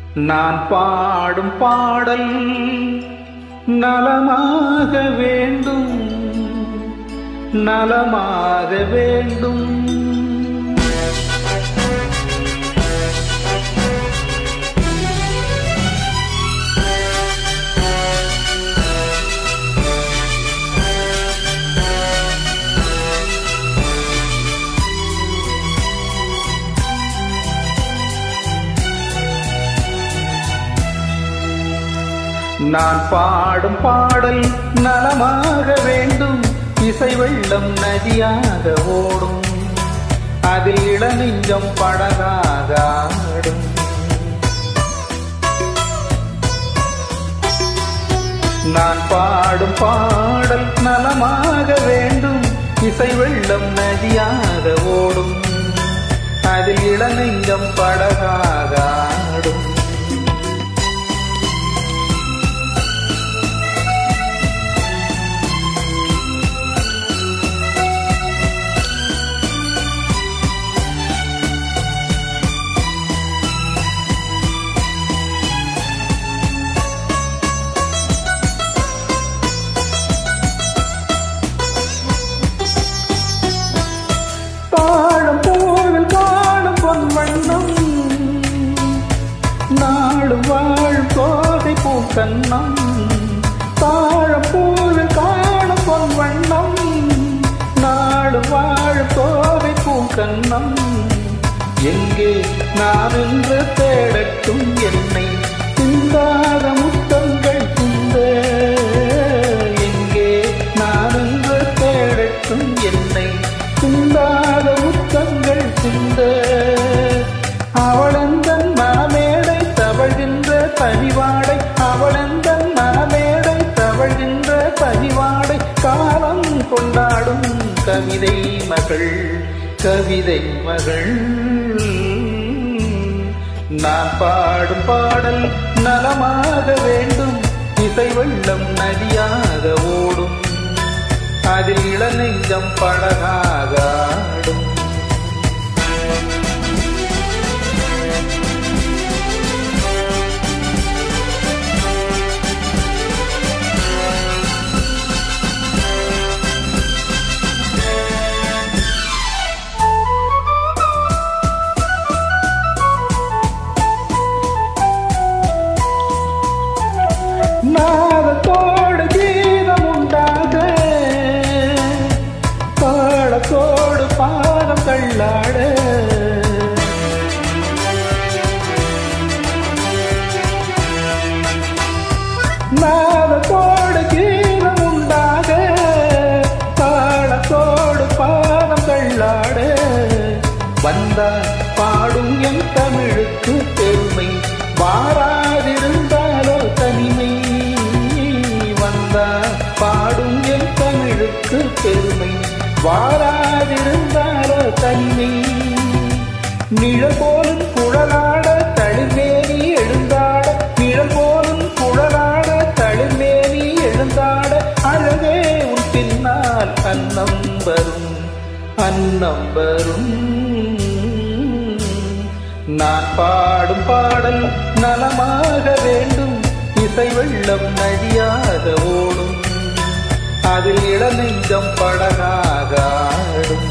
நான் பாடும் பாடல் நலமாக வேண்டும் நலமாக வேண்டும் நான் பாடும் பாடல் நலமாக வேண்டும் இசை வெள்ளம் நதியாக ஓடும் அதில் இளநெஞ்சம் படகாக ஆடும் நான் பாடும் பாடல் நலமாக வேண்டும் இசை வெள்ளம் நதியாக ஓடும் அதில் இளநெஞ்சம் படகாக ஆடும் தாழம் போவில் காணும் பொன் வண்ணம் நாளும் வாழும் கோதை பூக்கண்ணம் தாழம் போவில் காணும் பொன் வண்ணம் நாளும் வாழும் கோதை பூக்கண்ணம் எங்கே நான் என்று தேடட்டும் என்னை சிந்தாத முத்தங்கள் சிந்த எங்கே நான் என்று தேடட்டும் என்னை சிந்தாத முத்தங்கள் சிந்த அவளந்தன் மனமேடை தவழ்கின்ற பரிவாடை அவளந்தன் மனமேடை தவழ்கின்ற பரிவாடை காலம் கொண்டாடும் கவிதை மகள் கவிதை மகள் நான் பாடும் பாடல் நலமாக வேண்டும் இசை வெள்ளம் நதியாக ஓடும் அதில் இளநெஞ்சம் படகாக ஆடும் நாதத்தோடு கீதம் உண்டாக தாளத்தோடு பாதம் தள்ளாட நாதத்தோடு கீதம் உண்டாக தாளத்தோடு பாதம் தள்ளாட வந்தார் பாடும் என் தமிழுக்கு பெருமை வாராதிருந்தாலோ தனிமை வந்தார் பாடும் என் தமிழுக்கு பெருமை வாராதிருந்தாலோ தனிமை நிழல் போலும் குழலாட தளிர்மேனி எழுந்தாட நிழல் போலும் குழலாட தளிர்மேனி எழுந்தாட அழகே உன் பின்னால் அன்னம் வரும் அன்னம் வரும் நான் பாடும் பாடல் நலமாக வேண்டும் இசை வெள்ளம் நதியாக ஓடும் அதில் இளநெஞ்சம் படகாக ஆடும்